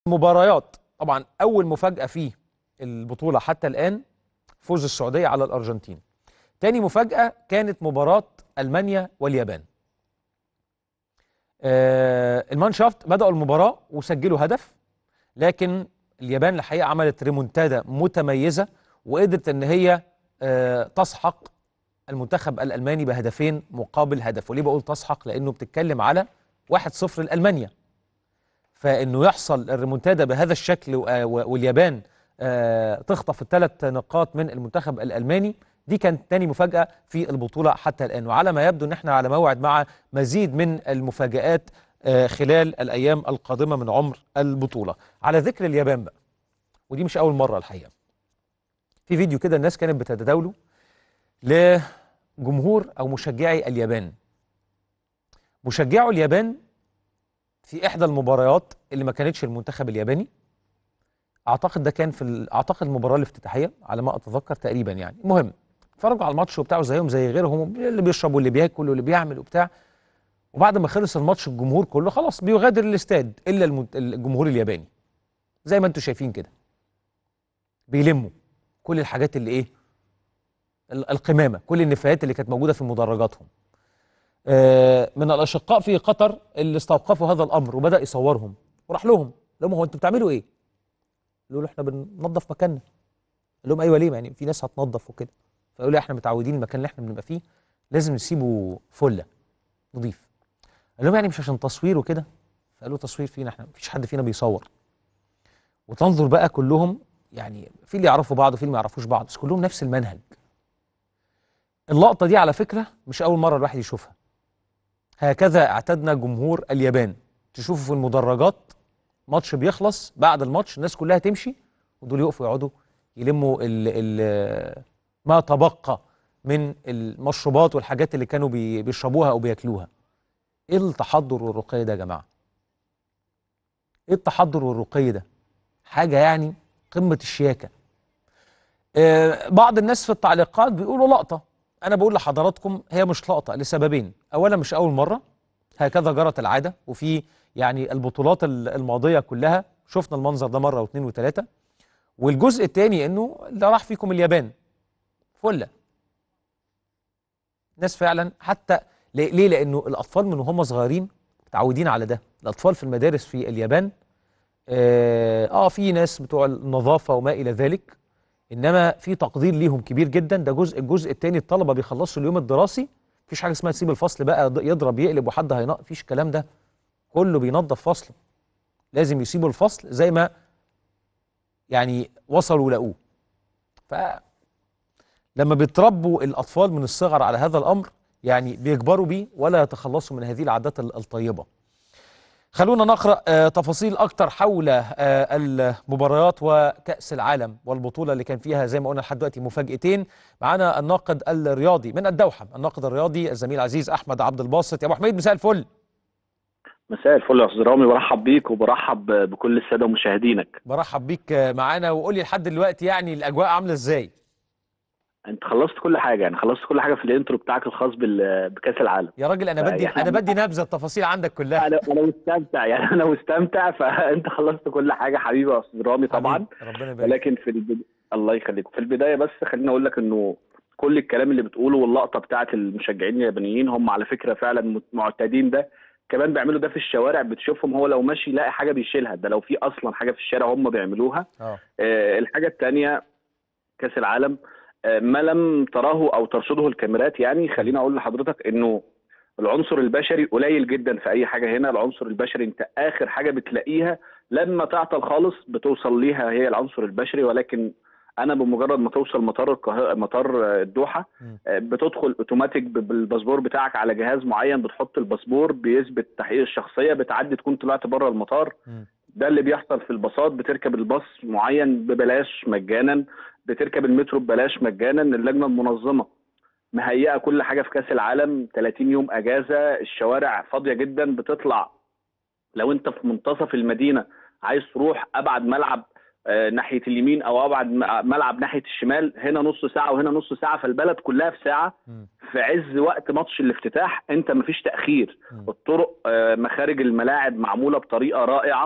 مباريات طبعا اول مفاجاه في البطوله حتى الان فوز السعوديه على الارجنتين تاني مفاجاه كانت مباراه المانيا واليابان آه المانشافت بداوا المباراه وسجلوا هدف لكن اليابان الحقيقه عملت ريمونتادا متميزه وقدرت ان هي آه تسحق المنتخب الالماني بهدفين مقابل هدف وليه بقول تسحق لانه بتتكلم على 1-0 لالمانيا فانه يحصل الريمونتادا بهذا الشكل واليابان تخطف الثلاث نقاط من المنتخب الالماني دي كانت تاني مفاجاه في البطوله حتى الان وعلى ما يبدو ان احنا على موعد مع مزيد من المفاجات خلال الايام القادمه من عمر البطوله على ذكر اليابان بقى ودي مش اول مره الحقيقه في فيديو كده الناس كانت بتتداوله لجمهور او مشجعي اليابان مشجعو اليابان في احدى المباريات اللي ما كانتش المنتخب الياباني اعتقد ده كان في اعتقد المباراه الافتتاحيه على ما اتذكر تقريبا يعني المهم اتفرجوا على الماتش وبتاعه زيهم زي غيرهم اللي بيشرب واللي بياكل واللي بيعمل وبتاع وبعد ما خلص الماتش الجمهور كله خلاص بيغادر الاستاد الا الجمهور الياباني زي ما انتم شايفين كده بيلموا كل الحاجات اللي ايه القمامه كل النفايات اللي كانت موجوده في مدرجاتهم من الاشقاء في قطر اللي استوقفوا هذا الامر وبدا يصورهم وراح لهم لهم هو انتوا بتعملوا ايه؟ قالوا له احنا بننظف مكاننا قال لهم ايوه ليه يعني في ناس هتنظف وكده فقالوا له احنا متعودين المكان اللي احنا بنبقى فيه لازم نسيبه فله نضيف قال لهم يعني مش عشان تصوير وكده فقالوا تصوير فينا احنا مفيش حد فينا بيصور وتنظر بقى كلهم يعني في اللي يعرفوا بعض وفي اللي ما يعرفوش بعض بس كلهم نفس المنهج اللقطه دي على فكره مش اول مره الواحد يشوفها هكذا اعتدنا جمهور اليابان تشوفوا في المدرجات ماتش بيخلص بعد الماتش الناس كلها تمشي ودول يقفوا يقعدوا يلموا ال ال ما تبقى من المشروبات والحاجات اللي كانوا بي بيشربوها او بياكلوها ايه التحضر والرقي ده يا جماعه ايه التحضر والرقي ده حاجه يعني قمه الشياكه آه بعض الناس في التعليقات بيقولوا لقطه انا بقول لحضراتكم هي مش لقطه لسببين اولا مش اول مره هكذا جرت العاده وفي يعني البطولات الماضيه كلها شفنا المنظر ده مره واثنين وثلاثه والجزء الثاني انه اللي راح فيكم اليابان فله ناس فعلا حتى ليه لانه الاطفال من وهم صغيرين متعودين على ده الاطفال في المدارس في اليابان اه, آه في ناس بتوع النظافه وما الى ذلك انما في تقدير ليهم كبير جدا ده جزء الجزء الثاني الطلبه بيخلصوا اليوم الدراسي مفيش حاجه اسمها تسيب الفصل بقى يضرب يقلب وحد هينق مفيش الكلام ده كله بينظف فصله لازم يسيبوا الفصل زي ما يعني وصلوا لقوه ف لما بيتربوا الاطفال من الصغر على هذا الامر يعني بيكبروا بيه ولا يتخلصوا من هذه العادات الطيبه خلونا نقرا آه تفاصيل اكتر حول آه المباريات وكاس العالم والبطوله اللي كان فيها زي ما قلنا لحد دلوقتي مفاجاتين معانا الناقد الرياضي من الدوحه الناقد الرياضي الزميل العزيز احمد عبد الباسط يا ابو حميد مساء الفل مساء الفل يا استاذ رامي برحب بيك وبرحب بكل الساده مشاهدينك برحب بيك معانا وقول لي لحد دلوقتي يعني الاجواء عامله ازاي انت خلصت كل حاجه يعني خلصت كل حاجه في الانترو بتاعك الخاص بكاس العالم يا راجل انا بدي انا بدي نبذه التفاصيل عندك كلها انا انا مستمتع يعني انا مستمتع فانت خلصت كل حاجه حبيبي يا استاذ رامي طبعا ربنا يبارك ولكن في البداية الله يخليك في البدايه بس خليني اقول لك انه كل الكلام اللي بتقوله واللقطه بتاعت المشجعين اليابانيين هم على فكره فعلا معتادين ده كمان بيعملوا ده في الشوارع بتشوفهم هو لو ماشي يلاقي حاجه بيشيلها ده لو في اصلا حاجه في الشارع هم بيعملوها اه آه الحاجه الثانيه كاس العالم آه ما لم تراه او ترصده الكاميرات يعني خليني اقول لحضرتك انه العنصر البشري قليل جدا في اي حاجه هنا العنصر البشري انت اخر حاجه بتلاقيها لما تعطل خالص بتوصل ليها هي العنصر البشري ولكن انا بمجرد ما توصل مطار القاهره مطار الدوحه بتدخل اوتوماتيك بالباسبور بتاعك على جهاز معين بتحط الباسبور بيثبت تحقيق الشخصيه بتعدي تكون طلعت بره المطار ده اللي بيحصل في الباصات بتركب الباص معين ببلاش مجانا بتركب المترو ببلاش مجانا اللجنه المنظمه مهيئه كل حاجه في كاس العالم 30 يوم اجازه الشوارع فاضيه جدا بتطلع لو انت في منتصف المدينه عايز تروح ابعد ملعب آه ناحيه اليمين او ابعد ملعب ناحيه الشمال هنا نص ساعه وهنا نص ساعه فالبلد كلها في ساعه في عز وقت ماتش الافتتاح انت مفيش تاخير الطرق آه مخارج الملاعب معموله بطريقه رائعه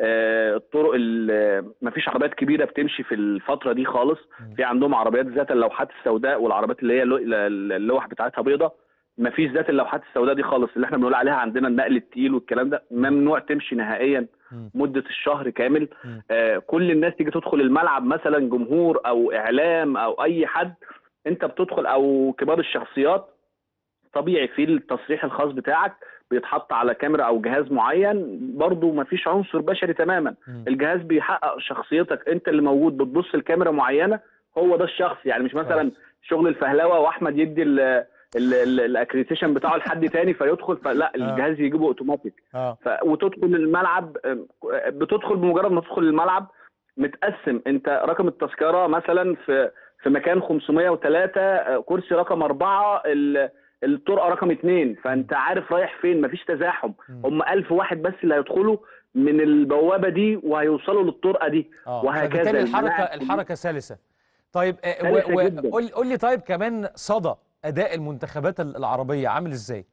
آه، الطرق ما فيش عربيات كبيره بتمشي في الفتره دي خالص مم. في عندهم عربيات ذات اللوحات السوداء والعربيات اللي هي اللو- اللوح بتاعتها بيضه ما فيش ذات اللوحات السوداء دي خالص اللي احنا بنقول عليها عندنا النقل التقيل والكلام ده ممنوع تمشي نهائيا مم. مده الشهر كامل مم. آه كل الناس تيجي تدخل الملعب مثلا جمهور او اعلام او اي حد انت بتدخل او كبار الشخصيات طبيعي في التصريح الخاص بتاعك بيتحط على كاميرا او جهاز معين برضو مفيش عنصر بشري تماما مم. الجهاز بيحقق شخصيتك انت اللي موجود بتبص لكاميرا معينه هو ده الشخص يعني مش مثلا كويس. شغل الفهلوه واحمد يدي الاكريتيشن بتاعه لحد تاني فيدخل فلا الجهاز يجيبه اوتوماتيك اه ف... وتدخل الملعب آم، بتدخل بمجرد ما تدخل الملعب متقسم انت رقم التذكره مثلا في في مكان 503 آه، كرسي رقم أربعة ال- الطرقه رقم اثنين فانت عارف رايح فين مفيش تزاحم مم. هم 1000 واحد بس اللي هيدخلوا من البوابه دي وهيوصلوا للطرقه دي اه وهكذا فبالتالي الحركه الملاعب كلها- الحركه سلسه طيب آه، سلسة و- و- جداً. قول قول لي طيب كمان صدى اداء المنتخبات العربيه عامل ازاي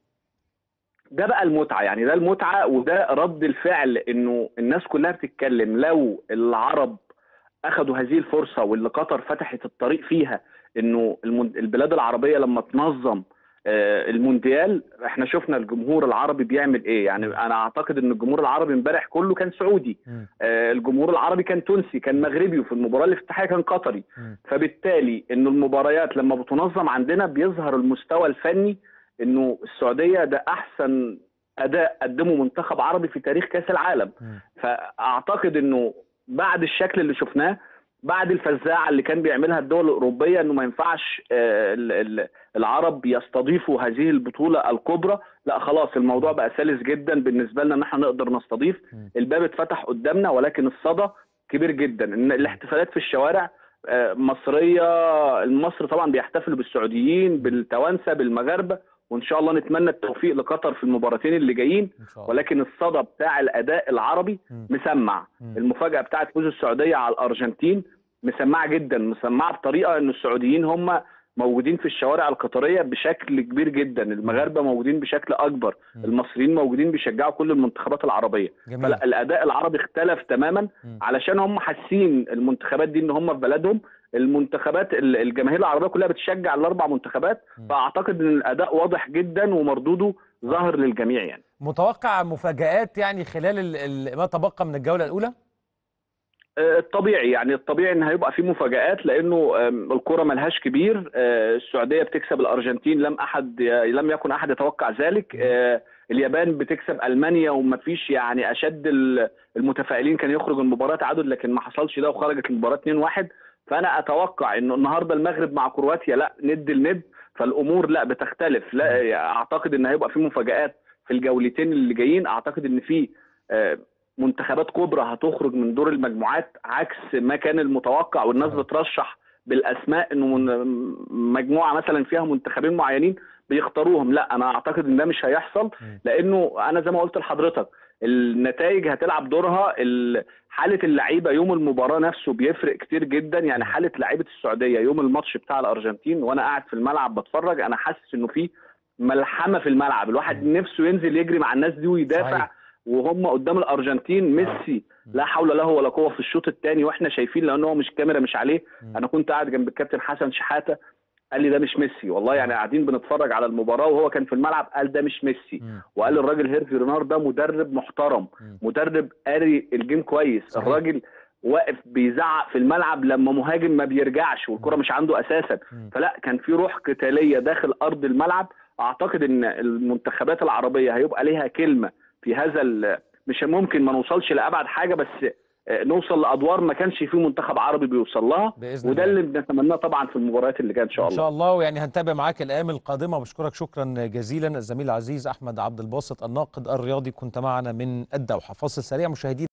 ده بقى المتعه يعني ده المتعه وده رد الفعل انه الناس كلها بتتكلم لو العرب اخذوا هذه الفرصه واللي قطر فتحت الطريق فيها انه المن- البلاد العربيه لما تنظم آه، المونديال احنا شفنا الجمهور العربي بيعمل ايه يعني انا اعتقد ان الجمهور العربي امبارح كله كان سعودي مم. آه، الجمهور العربي كان تونسي كان مغربي وفي المباراه الافتتاحيه كان قطري مم. فبالتالي ان المباريات لما بتنظم عندنا بيظهر المستوى الفني انه السعوديه ده احسن اداء قدمه منتخب عربي في تاريخ كاس العالم مم. فاعتقد انه بعد الشكل اللي شفناه بعد الفزاعه اللي كان بيعملها الدول الاوروبيه انه ما ينفعش آه، ال- ال- العرب يستضيفوا هذه البطوله الكبرى لا خلاص الموضوع بقى سلس جدا بالنسبه لنا ان احنا نقدر نستضيف مم. الباب اتفتح قدامنا ولكن الصدى كبير جدا ان الاحتفالات في الشوارع آه، مصريه مصر طبعا بيحتفلوا بالسعوديين بالتوانسه بالمغاربه وان شاء الله نتمنى التوفيق لقطر في المباراتين اللي جايين ان شاء الله ولكن الصدى بتاع الاداء العربي مم. مسمع مم. المفاجاه بتاعت فوز السعوديه على الارجنتين مسمعه جدا مسمعه بطريقه ان السعوديين هم موجودين في الشوارع القطريه بشكل كبير جدا المغاربه موجودين بشكل اكبر مم. المصريين موجودين بيشجعوا كل المنتخبات العربيه جميل فلا الاداء العربي اختلف تماما مم. علشان هم حاسين المنتخبات دي ان هم في بلدهم المنتخبات ال- الجماهير العربيه كلها بتشجع الاربع منتخبات مم. فاعتقد ان الاداء واضح جدا ومردوده ظاهر للجميع يعني متوقع مفاجآت يعني خلال ال- ال- ما تبقى من الجوله الاولى آه، الطبيعي يعني الطبيعي ان هيبقى في مفاجآت لانه آم، الكرة ملهاش كبير آه، السعودية بتكسب الارجنتين لم احد لم يكن احد يتوقع ذلك آه، اليابان بتكسب المانيا ومفيش يعني اشد ال- المتفائلين كان يخرج المباراة تعادل لكن ما حصلش ده وخرجت المباراة 2-1 فانا اتوقع انه النهارده المغرب مع كرواتيا لا ند لند فالامور لا بتختلف لا اعتقد ان هيبقى في مفاجآت في الجولتين اللي جايين اعتقد ان في آه، منتخبات كبرى هتخرج من دور المجموعات عكس ما كان المتوقع والناس صحيح. بترشح بالاسماء انه من مجموعه مثلا فيها منتخبين معينين بيختاروهم لا انا اعتقد ان ده مش هيحصل مم. لانه انا زي ما قلت لحضرتك النتائج هتلعب دورها ال- حاله اللعيبه يوم المباراه نفسه بيفرق كتير جدا يعني حاله لعيبه السعوديه يوم الماتش بتاع الارجنتين وانا قاعد في الملعب بتفرج انا حاسس انه في ملحمه في الملعب الواحد مم. نفسه ينزل يجري مع الناس دي ويدافع صحيح. وهم قدام الارجنتين ميسي لا حول له ولا قوه في الشوط الثاني واحنا شايفين لان هو مش كاميرا مش عليه مم. انا كنت قاعد جنب الكابتن حسن شحاته قال لي ده مش ميسي والله يعني قاعدين بنتفرج على المباراه وهو كان في الملعب قال ده مش ميسي مم. وقال الراجل هيرفي رينار ده مدرب محترم مم. مدرب قاري الجيم كويس صحيح. الراجل واقف بيزعق في الملعب لما مهاجم ما بيرجعش والكره مش عنده اساسا مم. فلا كان في روح قتاليه داخل ارض الملعب اعتقد ان المنتخبات العربيه هيبقى ليها كلمه في هذا ال- مش ممكن ما نوصلش لابعد حاجه بس آه، نوصل لادوار ما كانش فيه منتخب عربي بيوصل لها باذن وده الله اللي بنتمناه طبعا في المباريات اللي جايه ان شاء ان الله شاء الله ويعني هنتابع معاك الايام القادمه وبشكرك شكرا جزيلا الزميل العزيز احمد عبد الباسط الناقد الرياضي كنت معنا من الدوحه فاصل سريع مشاهدينا